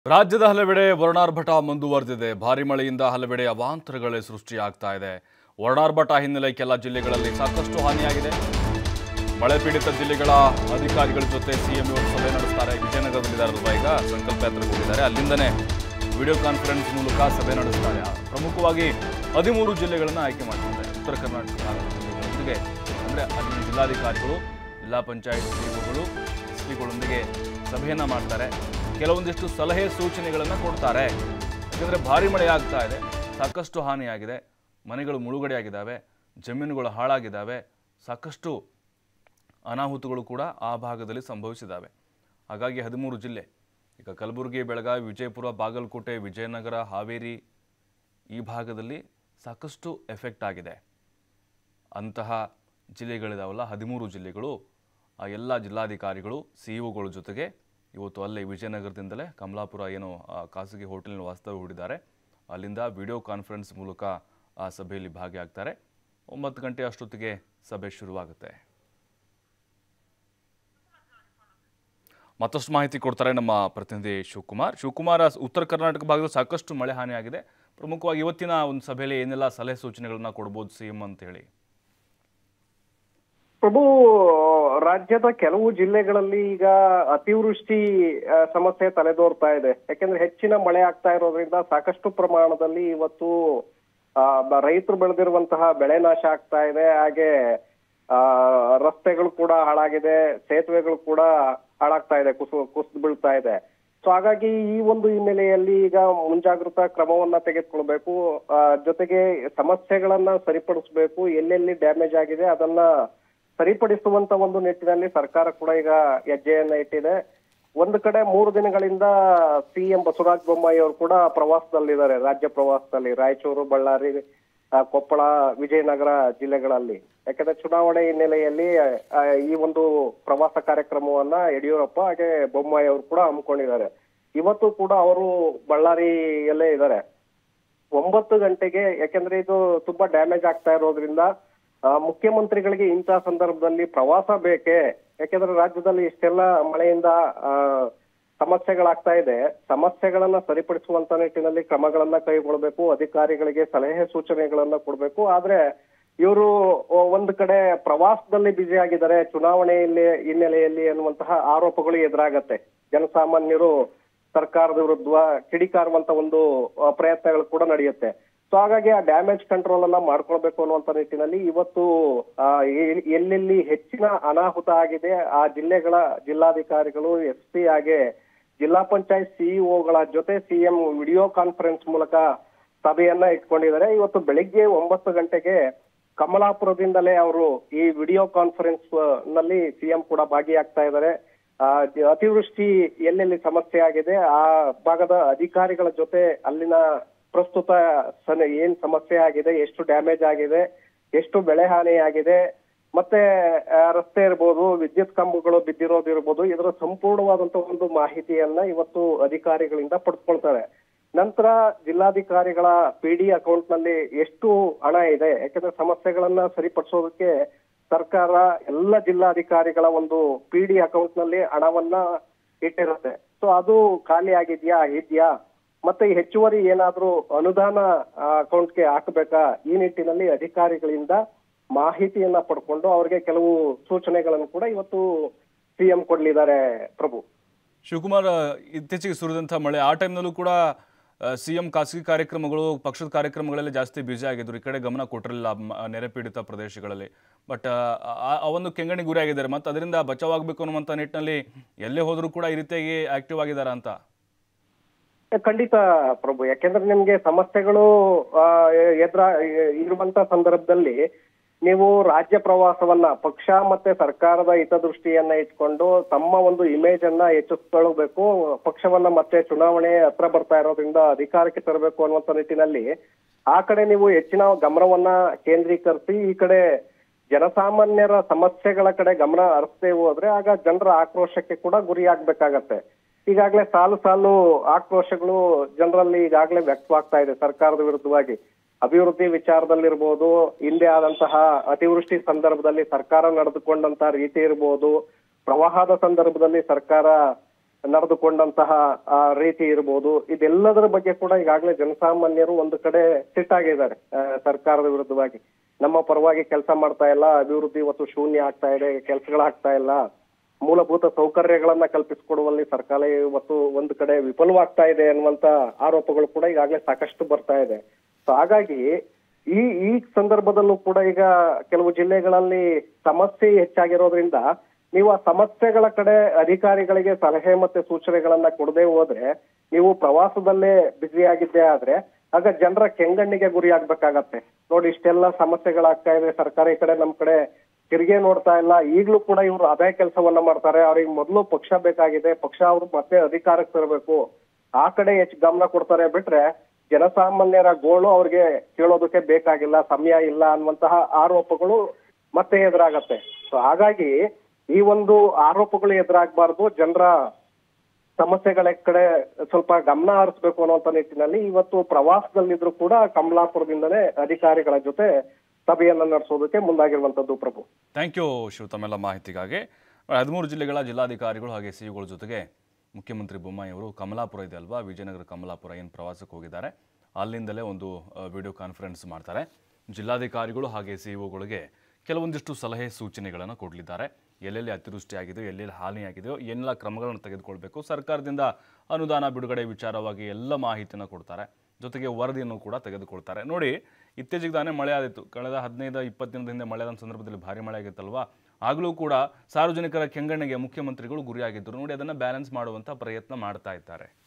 ರಾಜ್ಯದ ಹಲವೆಡೆ ವರ್ಣಾರ್ಭಟ ಮುಂದುವರೆದಿದೆ ಭಾರಿ ಮಳೆಯಿಂದ ಹಲವೆಡೆ ಅವಾಂತರಗಳೇ ಸೃಷ್ಟಿಯಾಗ್ತಾ ಇದೆ ವರ್ಣಾರ್ಭಟ ಹಿನ್ನೆಲೆ ಕೆಲ ಜಿಲ್ಲೆಗಳಲ್ಲಿ ಸಾಕಷ್ಟು ಹಾನಿಯಾಗಿದೆ ಮಳೆ ಪೀಡಿತ ಜಿಲ್ಲೆಗಳ ಅಧಿಕಾರಿಗಳ ಜೊತೆ ಸಿಎಂ ಇವರು ಸಭೆ ನಡೆಸ್ತಾರೆ ವಿಜಯನಗರದಲ್ಲಿದ್ದಾರಲ್ವಾ ಈಗ ಸಂಕಲ್ಪ ಯಾತ್ರೆಗೆ ಹೋಗಿದ್ದಾರೆ ಅಲ್ಲಿಂದನೇ ವಿಡಿಯೋ ಕಾನ್ಫರೆನ್ಸ್ ಮೂಲಕ ಸಭೆ ನಡೆಸ್ತಾರೆ ಪ್ರಮುಖವಾಗಿ ಹದಿಮೂರು ಜಿಲ್ಲೆಗಳನ್ನು ಆಯ್ಕೆ ಮಾಡಿದ್ದಾರೆ ಉತ್ತರ ಕರ್ನಾಟಕ ಭಾಗದ ಜಿಲ್ಲೆಗಳೊಂದಿಗೆ ಅಂದರೆ ಅಲ್ಲಿ ಜಿಲ್ಲಾಧಿಕಾರಿಗಳು ಜಿಲ್ಲಾ ಪಂಚಾಯತ್ ಸಿಇಒಗಳು ಎಸ್ ಪಿಗಳೊಂದಿಗೆ ಸಭೆಯನ್ನು ಮಾಡ್ತಾರೆ ಕೆಲವೊಂದಿಷ್ಟು ಸಲಹೆ ಸೂಚನೆಗಳನ್ನು ಕೊಡ್ತಾರೆ ಯಾಕಂದರೆ ಭಾರಿ ಮಳೆ ಆಗ್ತಾ ಇದೆ ಸಾಕಷ್ಟು ಹಾನಿಯಾಗಿದೆ ಮನೆಗಳು ಮುಳುಗಡೆಯಾಗಿದ್ದಾವೆ ಜಮೀನುಗಳು ಹಾಳಾಗಿದ್ದಾವೆ ಸಾಕಷ್ಟು ಅನಾಹುತಗಳು ಕೂಡ ಆ ಭಾಗದಲ್ಲಿ ಸಂಭವಿಸಿದ್ದಾವೆ ಹಾಗಾಗಿ ಹದಿಮೂರು ಜಿಲ್ಲೆ ಈಗ ಕಲಬುರಗಿ ಬೆಳಗಾವಿ ವಿಜಯಪುರ ಬಾಗಲಕೋಟೆ ವಿಜಯನಗರ ಹಾವೇರಿ ಈ ಭಾಗದಲ್ಲಿ ಸಾಕಷ್ಟು ಎಫೆಕ್ಟ್ ಆಗಿದೆ ಅಂತಹ ಜಿಲ್ಲೆಗಳಿದಾವಲ್ಲ ಹದಿಮೂರು ಜಿಲ್ಲೆಗಳು ಆ ಎಲ್ಲ ಜಿಲ್ಲಾಧಿಕಾರಿಗಳು ಸಿ ಇಒಗಳ ಜೊತೆಗೆ ಇವತ್ತು ಅಲ್ಲೇ ವಿಜಯನಗರದಿಂದಲೇ ಕಮಲಾಪುರ ಏನು ಆ, ಖಾಸಗಿ ಹೋಟೆಲ್ನ ವಾಸ್ತವ್ಯ ಹೂಡಿದ್ದಾರೆ ಅಲ್ಲಿಂದ ವಿಡಿಯೋ ಕಾನ್ಫರೆನ್ಸ್ ಮೂಲಕ ಆ ಸಭೆಯಲ್ಲಿ ಭಾಗಿಯಾಗ್ತಾರೆ ಒಂಬತ್ತು ಗಂಟೆ ಅಷ್ಟೊತ್ತಿಗೆ ಸಭೆ ಶುರುವಾಗುತ್ತೆ ಮತ್ತಷ್ಟು ಮಾಹಿತಿ ಕೊಡ್ತಾರೆ ನಮ್ಮ ಪ್ರತಿನಿಧಿ ಶಿವಕುಮಾರ್ ಶಿವಕುಮಾರ್ ಉತ್ತರ ಕರ್ನಾಟಕ ಭಾಗದಲ್ಲಿ ಸಾಕಷ್ಟು ಮಳೆ ಹಾನಿಯಾಗಿದೆ ಪ್ರಮುಖವಾಗಿ ಇವತ್ತಿನ ಒಂದು ಸಭೆಯಲ್ಲಿ ಏನೆಲ್ಲ ಸಲಹೆ ಸೂಚನೆಗಳನ್ನ ಕೊಡ್ಬೋದು ಸಿಎಂ ಅಂತ ಹೇಳಿ ಪ್ರಭು ರಾಜ್ಯದ ಕೆಲವು ಜಿಲ್ಲೆಗಳಲ್ಲಿ ಈಗ ಅತಿವೃಷ್ಟಿ ಆ, ಸಮಸ್ಯೆ ತಲೆದೋರ್ತಾ ಇದೆ ಯಾಕೆಂದ್ರೆ ಹೆಚ್ಚಿನ ಮಳೆ ಆಗ್ತಾ ಇರೋದ್ರಿಂದ ಸಾಕಷ್ಟು ಪ್ರಮಾಣದಲ್ಲಿ ಇವತ್ತು ಆ, ಬ- ರೈತರು ಬೆಳೆದಿರುವಂತಹ ಬೆಳೆ ನಾಶ ಆಗ್ತಾ ಇದೆ ಹಾಗೆ ಆ ರಸ್ತೆಗಳು ಕೂಡ ಹಾಳಾಗಿದೆ ಸೇತುವೆಗಳು ಕೂಡ ಹಾಳಾಗ್ತಾ ಇದೆ ಕುಸು ಕುಸಿದು ಬೀಳ್ತಾ ಇದೆ ಸೊ ಹಾಗಾಗಿ ಈ ಒಂದು ಹಿನ್ನೆಲೆಯಲ್ಲಿ ಈಗ ಮುಂಜಾಗ್ರತಾ ಕ್ರಮವನ್ನ ತೆಗೆದುಕೊಳ್ಬೇಕು ಆ, ಜೊತೆಗೆ ಸಮಸ್ಯೆಗಳನ್ನ ಸರಿಪಡಿಸಬೇಕು ಎಲ್ಲೆಲ್ಲಿ ಡ್ಯಾಮೇಜ್ ಆಗಿದೆ ಅದನ್ನ ಸರಿಪಡಿಸುವಂತ ಒಂದು ನಿಟ್ಟಿನಲ್ಲಿ ಸರ್ಕಾರ ಕೂಡ ಈಗ ಹೆಜ್ಜೆಯನ್ನ ಇಟ್ಟಿದೆ ಒಂದು ಕಡೆ ಮೂರು ದಿನಗಳಿಂದ ಸಿಎಂ ಬಸವರಾಜ ಬೊಮ್ಮಾಯಿ ಅವರು ಕೂಡ ಪ್ರವಾಸದಲ್ಲಿದ್ದಾರೆ ರಾಜ್ಯ ಪ್ರವಾಸದಲ್ಲಿ ರಾಯಚೂರು ಬಳ್ಳಾರಿ ಆ, ಕೊಪ್ಪಳ ವಿಜಯನಗರ ಜಿಲ್ಲೆಗಳಲ್ಲಿ ಯಾಕಂದ್ರೆ ಚುನಾವಣೆ ಹಿನ್ನೆಲೆಯಲ್ಲಿ ಆ, ಈ ಒಂದು ಪ್ರವಾಸ ಕಾರ್ಯಕ್ರಮವನ್ನ ಯಡಿಯೂರಪ್ಪ ಹಾಗೆ ಬೊಮ್ಮಾಯಿ ಅವರು ಕೂಡ ಹಮ್ಮಿಕೊಂಡಿದ್ದಾರೆ ಇವತ್ತು ಕೂಡ ಅವರು ಬಳ್ಳಾರಿಯಲ್ಲೇ ಇದ್ದಾರೆ ಒಂಬತ್ತು ಗಂಟೆಗೆ ಯಾಕಂದ್ರೆ ಇದು ತುಂಬಾ ಡ್ಯಾಮೇಜ್ ಆಗ್ತಾ ಇರೋದ್ರಿಂದ ಆ, ಮುಖ್ಯಮಂತ್ರಿಗಳಿಗೆ ಇಂತಹ ಸಂದರ್ಭದಲ್ಲಿ ಪ್ರವಾಸ ಬೇಕೇ ಯಾಕಂದ್ರೆ ರಾಜ್ಯದಲ್ಲಿ ಇಷ್ಟೆಲ್ಲ ಮಳೆಯಿಂದ ಆ, ಸಮಸ್ಯೆಗಳಾಗ್ತಾ ಇದೆ ಸಮಸ್ಯೆಗಳನ್ನ ಸರಿಪಡಿಸುವಂತ ನಿಟ್ಟಿನಲ್ಲಿ ಕ್ರಮಗಳನ್ನ ಕೈಗೊಳ್ಳಬೇಕು ಅಧಿಕಾರಿಗಳಿಗೆ ಸಲಹೆ ಸೂಚನೆಗಳನ್ನ ಕೊಡ್ಬೇಕು ಆದ್ರೆ ಇವರು ಒಂದು ಕಡೆ ಪ್ರವಾಸದಲ್ಲಿ ಬ್ಯುಸಿ ಆಗಿದ್ದಾರೆ ಚುನಾವಣೆಯಲ್ಲಿ ಹಿನ್ನೆಲೆಯಲ್ಲಿ ಅನ್ನುವಂತಹ ಆರೋಪಗಳು ಎದುರಾಗತ್ತೆ ಜನಸಾಮಾನ್ಯರು ಸರ್ಕಾರದ ವಿರುದ್ಧ ಕಿಡಿಕಾರುವಂತ ಒಂದು ಆ, ಪ್ರಯತ್ನಗಳು ಕೂಡ ನಡೆಯುತ್ತೆ ಸೊ ಹಾಗಾಗಿ ಆ ಡ್ಯಾಮೇಜ್ ಕಂಟ್ರೋಲ್ ಅನ್ನ ಮಾಡ್ಕೊಳ್ಬೇಕು ಅನ್ನುವಂತ ನಿಟ್ಟಿನಲ್ಲಿ ಇವತ್ತು ಆ, ಎ- ಎಲ್ಲೆಲ್ಲಿ ಹೆಚ್ಚಿನ ಅನಾಹುತ ಆಗಿದೆ ಆ ಜಿಲ್ಲೆಗಳ ಜಿಲ್ಲಾಧಿಕಾರಿಗಳು ಎಸ್ ಪಿ ಹಾಗೆ ಜಿಲ್ಲಾ ಪಂಚಾಯತ್ ಸಿಇಒಗಳ ಜೊತೆ ಸಿಎಂ ವಿಡಿಯೋ ಕಾನ್ಫರೆನ್ಸ್ ಮೂಲಕ ಸಭೆಯನ್ನ ಇಟ್ಕೊಂಡಿದ್ದಾರೆ ಇವತ್ತು ಬೆಳಿಗ್ಗೆ ಒಂಬತ್ತು ಗಂಟೆಗೆ ಕಮಲಾಪುರದಿಂದಲೇ ಅವರು ಈ ವಿಡಿಯೋ ಕಾನ್ಫರೆನ್ಸ್ ನಲ್ಲಿ ಸಿಎಂ ಕೂಡ ಭಾಗಿಯಾಗ್ತಾ ಇದ್ದಾರೆ ಆ, ಜ- ಅತಿವೃಷ್ಟಿ ಎಲ್ಲೆಲ್ಲಿ ಸಮಸ್ಯೆ ಆಗಿದೆ ಆ ಭಾಗದ ಅಧಿಕಾರಿಗಳ ಜೊತೆ ಅಲ್ಲಿನ ಪ್ರಸ್ತುತ ಸನ ಏನ್ ಸಮಸ್ಯೆ ಆಗಿದೆ ಎಷ್ಟು ಡ್ಯಾಮೇಜ್ ಆಗಿದೆ ಎಷ್ಟು ಬೆಳೆ ಹಾನಿ ಆಗಿದೆ ಮತ್ತೆ ಆ, ರಸ್ತೆ ಇರ್ಬೋದು ವಿದ್ಯುತ್ ಕಂಬಗಳು ಬಿದ್ದಿರೋದಿರ್ಬೋದು ಇದರ ಸಂಪೂರ್ಣವಾದಂತ ಒಂದು ಮಾಹಿತಿಯನ್ನ ಇವತ್ತು ಅಧಿಕಾರಿಗಳಿಂದ ಪಡೆದುಕೊಳ್ತಾರೆ ನಂತರ ಜಿಲ್ಲಾಧಿಕಾರಿಗಳ ಪಿ ಡಿ ಅಕೌಂಟ್ ನಲ್ಲಿ ಎಷ್ಟು ಹಣ ಇದೆ ಯಾಕಂದ್ರೆ ಸಮಸ್ಯೆಗಳನ್ನ ಸರಿಪಡಿಸೋದಕ್ಕೆ ಸರ್ಕಾರ ಎಲ್ಲ ಜಿಲ್ಲಾಧಿಕಾರಿಗಳ ಒಂದು ಪಿ ಡಿ ಅಕೌಂಟ್ ನಲ್ಲಿ ಹಣವನ್ನ ಇಟ್ಟಿರುತ್ತೆ ಸೊ ಅದು ಖಾಲಿ ಆಗಿದ್ಯಾ ಆಗಿದ್ಯಾ ಮತ್ತೆ ಈ ಹೆಚ್ಚುವರಿ ಏನಾದ್ರೂ ಅನುದಾನ ಅಕೌಂಟ್ಗೆ ಹಾಕಬೇಕಾ ಈ ನಿಟ್ಟಿನಲ್ಲಿ ಅಧಿಕಾರಿಗಳಿಂದ ಮಾಹಿತಿಯನ್ನ ಪಡ್ಕೊಂಡು ಅವರಿಗೆ ಕೆಲವು ಸೂಚನೆಗಳನ್ನು ಕೂಡ ಇವತ್ತು ಸಿಎಂ ಕೊಡ್ಲಿದ್ದಾರೆ ಪ್ರಭು ಶಿವಕುಮಾರ್ ಇತ್ತೀಚೆಗೆ ಸುರಿದಂಥ ಮಳೆ ಆ ಟೈಮ್ನಲ್ಲೂ ಕೂಡ ಸಿ ಎಂ ಖಾಸಗಿ ಕಾರ್ಯಕ್ರಮಗಳು ಪಕ್ಷದ ಕಾರ್ಯಕ್ರಮಗಳಲ್ಲಿ ಜಾಸ್ತಿ ಬ್ಯುಸಿ ಆಗಿದ್ರು ಈ ಕಡೆ ಗಮನ ಕೊಟ್ಟಿರಲಿಲ್ಲ ಮ- ನೆರೆ ಪೀಡಿತ ಪ್ರದೇಶಗಳಲ್ಲಿ ಬಟ್ ಆ ಒಂದು ಕೆಂಗಣಿ ಗುರಿ ಆಗಿದ್ದಾರೆ ಮತ್ತು ಅದರಿಂದ ಬಚಾವಾಗಬೇಕು ಅನ್ನುವಂಥ ನಿಟ್ಟಿನಲ್ಲಿ ಎಲ್ಲೇ ಹೋದರೂ ಕೂಡ ಈ ರೀತಿಯಾಗಿ ಆಕ್ಟಿವ್ ಆಗಿದ್ದಾರೆ ಅಂತ ಖಂಡಿತ ಪ್ರಭು ಯಾಕೆಂದ್ರೆ ನಿಮ್ಗೆ ಸಮಸ್ಯೆಗಳು ಆ, ಎದುರ ಇರುವಂತ ಸಂದರ್ಭದಲ್ಲಿ ನೀವು ರಾಜ್ಯ ಪ್ರವಾಸವನ್ನ ಪಕ್ಷ ಮತ್ತೆ ಸರ್ಕಾರದ ಹಿತದೃಷ್ಟಿಯನ್ನ ಇಟ್ಕೊಂಡು ತಮ್ಮ ಒಂದು ಇಮೇಜ್ ಅನ್ನ ಹೆಚ್ಚಿಸ್ಕೊಳ್ಬೇಕು ಪಕ್ಷವನ್ನ ಮತ್ತೆ ಚುನಾವಣೆ ಹತ್ರ ಬರ್ತಾ ಇರೋದ್ರಿಂದ ಅಧಿಕಾರಕ್ಕೆ ತರಬೇಕು ಅನ್ನುವಂತ ನಿಟ್ಟಿನಲ್ಲಿ ಆ ಕಡೆ ನೀವು ಹೆಚ್ಚಿನ ಗಮನವನ್ನ ಕೇಂದ್ರೀಕರಿಸಿ ಈ ಕಡೆ ಜನಸಾಮಾನ್ಯರ ಸಮಸ್ಯೆಗಳ ಕಡೆ ಗಮನ ಹರಿಸದೆ ಹೋದ್ರೆ ಆಗ ಜನರ ಆಕ್ರೋಶಕ್ಕೆ ಕೂಡ ಗುರಿಯಾಗಬೇಕಾಗತ್ತೆ ಈಗಾಗಲೇ ಸಾಲು ಸಾಲು ಆಕ್ರೋಶಗಳು ಜನರಲ್ಲಿ ಈಗಾಗಲೇ ವ್ಯಕ್ತವಾಗ್ತಾ ಇದೆ ಸರ್ಕಾರದ ವಿರುದ್ಧವಾಗಿ ಅಭಿವೃದ್ಧಿ ವಿಚಾರದಲ್ಲಿರ್ಬೋದು ಹಿಂದೆ ಆದಂತಹ ಅತಿವೃಷ್ಟಿ ಸಂದರ್ಭದಲ್ಲಿ ಸರ್ಕಾರ ನಡೆದುಕೊಂಡಂತಹ ರೀತಿ ಇರ್ಬೋದು ಪ್ರವಾಹದ ಸಂದರ್ಭದಲ್ಲಿ ಸರ್ಕಾರ ನಡೆದುಕೊಂಡಂತಹ ಆ, ರೀತಿ ಇರ್ಬೋದು ಇದೆಲ್ಲದರ ಬಗ್ಗೆ ಕೂಡ ಈಗಾಗಲೇ ಜನಸಾಮಾನ್ಯರು ಒಂದು ಕಡೆ ಸಿಟ್ಟಾಗಿದ್ದಾರೆ ಆ, ಸರ್ಕಾರದ ವಿರುದ್ಧವಾಗಿ ನಮ್ಮ ಪರವಾಗಿ ಕೆಲಸ ಮಾಡ್ತಾ ಇಲ್ಲ ಅಭಿವೃದ್ಧಿ ಇವತ್ತು ಶೂನ್ಯ ಆಗ್ತಾ ಇದೆ ಕೆಲಸಗಳಾಗ್ತಾ ಇಲ್ಲ ಮೂಲಭೂತ ಸೌಕರ್ಯಗಳನ್ನ ಕಲ್ಪಿಸಿಕೊಡುವಲ್ಲಿ ಸರ್ಕಾರ ಇವತ್ತು ಒಂದು ಕಡೆ ವಿಫಲವಾಗ್ತಾ ಇದೆ ಅನ್ನುವಂತ ಆರೋಪಗಳು ಕೂಡ ಈಗಾಗಲೇ ಸಾಕಷ್ಟು ಬರ್ತಾ ಇದೆ ಸೊ ಹಾಗಾಗಿ ಈ ಈ ಸಂದರ್ಭದಲ್ಲೂ ಕೂಡ ಈಗ ಕೆಲವು ಜಿಲ್ಲೆಗಳಲ್ಲಿ ಸಮಸ್ಯೆ ಹೆಚ್ಚಾಗಿರೋದ್ರಿಂದ ನೀವು ಆ ಸಮಸ್ಯೆಗಳ ಕಡೆ ಅಧಿಕಾರಿಗಳಿಗೆ ಸಲಹೆ ಮತ್ತೆ ಸೂಚನೆಗಳನ್ನ ಕೊಡದೆ ಹೋದ್ರೆ ನೀವು ಪ್ರವಾಸದಲ್ಲೇ ಬ್ಯುಸಿ ಆಗಿದ್ದೇ ಆದ್ರೆ ಆಗ ಜನರ ಕೆಂಗಣ್ಣಿಗೆ ಗುರಿ ಆಗ್ಬೇಕಾಗತ್ತೆ ನೋಡಿ ಇಷ್ಟೆಲ್ಲ ಸಮಸ್ಯೆಗಳಾಗ್ತಾ ಇದೆ ಸರ್ಕಾರ ಈ ಕಡೆ ನಮ್ ಕಡೆ ತಿರುಗಿ ನೋಡ್ತಾ ಇಲ್ಲ ಈಗ್ಲೂ ಕೂಡ ಇವರು ಅದೇ ಕೆಲಸವನ್ನ ಮಾಡ್ತಾರೆ ಅವ್ರಿಗೆ ಮೊದಲು ಪಕ್ಷ ಬೇಕಾಗಿದೆ ಪಕ್ಷ ಅವ್ರು ಮತ್ತೆ ಅಧಿಕಾರಕ್ಕೆ ತರಬೇಕು ಆ ಕಡೆ ಹೆಚ್ಚು ಗಮನ ಕೊಡ್ತಾರೆ ಬಿಟ್ರೆ ಜನಸಾಮಾನ್ಯರ ಗೋಳು ಅವ್ರಿಗೆ ಕೇಳೋದಕ್ಕೆ ಬೇಕಾಗಿಲ್ಲ ಸಮಯ ಇಲ್ಲ ಅನ್ನುವಂತಹ ಆರೋಪಗಳು ಮತ್ತೆ ಎದುರಾಗತ್ತೆ ಸೊ ಹಾಗಾಗಿ ಈ ಒಂದು ಆರೋಪಗಳು ಎದುರಾಗಬಾರ್ದು ಜನರ ಸಮಸ್ಯೆಗಳ ಕಡೆ ಸ್ವಲ್ಪ ಗಮನ ಹರಿಸ್ಬೇಕು ಅನ್ನುವಂತ ನಿಟ್ಟಿನಲ್ಲಿ ಇವತ್ತು ಪ್ರವಾಸದಲ್ಲಿದ್ರು ಕೂಡ ಕಮಲಾಪುರದಿಂದಲೇ ಅಧಿಕಾರಿಗಳ ಜೊತೆ ಸಭೆಯನ್ನ ನಡೆಸೋದಕ್ಕೆ ಮುಂದಾಗಿರುವಂತದ್ದು ಪ್ರಭು ಥ್ಯಾಂಕ್ ಯು ಶಿವ ತಮ್ಮೆಲ್ಲ ಮಾಹಿತಿಗಾಗಿ ಹದಿಮೂರು ಜಿಲ್ಲೆಗಳ ಜಿಲ್ಲಾಧಿಕಾರಿಗಳು ಹಾಗೆ ಸಿಇಒಗಳ ಜೊತೆಗೆ ಮುಖ್ಯಮಂತ್ರಿ ಬೊಮ್ಮಾಯಿ ಅವರು ಕಮಲಾಪುರ ಇದೆ ಅಲ್ವಾ ವಿಜಯನಗರ ಕಮಲಾಪುರ ಏನು ಪ್ರವಾಸಕ್ಕೆ ಹೋಗಿದ್ದಾರೆ ಅಲ್ಲಿಂದಲೇ ಒಂದು ವಿಡಿಯೋ ಕಾನ್ಫರೆನ್ಸ್ ಮಾಡ್ತಾರೆ ಜಿಲ್ಲಾಧಿಕಾರಿಗಳು ಹಾಗೆ ಸಿಇಒಗಳಿಗೆ ಕೆಲವೊಂದಿಷ್ಟು ಸಲಹೆ ಸೂಚನೆಗಳನ್ನು ಕೊಡಲಿದ್ದಾರೆ ಎಲ್ಲೆಲ್ಲಿ ಅತಿವೃಷ್ಟಿ ಆಗಿದೆಯೋ ಎಲ್ಲೆಲ್ಲಿ ಹಾನಿಯಾಗಿದೆಯೋ ಏನೆಲ್ಲ ಕ್ರಮಗಳನ್ನು ತೆಗೆದುಕೊಳ್ಬೇಕು ಸರ್ಕಾರದಿಂದ ಅನುದಾನ ಬಿಡುಗಡೆ ವಿಚಾರವಾಗಿ ಎಲ್ಲ ಮಾಹಿತಿಯನ್ನು ಕೊಡ್ತಾರೆ ಜೊತೆಗೆ ವರದಿಯನ್ನು ಕೂಡ ತೆಗೆದುಕೊಳ್ತಾರೆ ನೋಡಿ ಇತ್ತೀಚೆಗೆ ತಾನೇ ಮಳೆ ಆದಿತ್ತು ಕಳೆದ ಹದಿನೈದು ಇಪ್ಪತ್ತು ದಿನದ ಹಿಂದೆ ಮಳೆ ಆದ ಸಂದರ್ಭದಲ್ಲಿ ಭಾರಿ ಮಳೆ ಆಗಿತ್ತಲ್ವಾ ಆಗಲೂ ಕೂಡ ಸಾರ್ವಜನಿಕರ ಕೆಂಗಣ್ಣಿಗೆ ಮುಖ್ಯಮಂತ್ರಿಗಳು ಗುರಿಯಾಗಿದ್ದರು ನೋಡಿ ಅದನ್ನು ಬ್ಯಾಲೆನ್ಸ್ ಮಾಡುವಂಥ ಪ್ರಯತ್ನ ಮಾಡ್ತಾ ಇದ್ದಾರೆ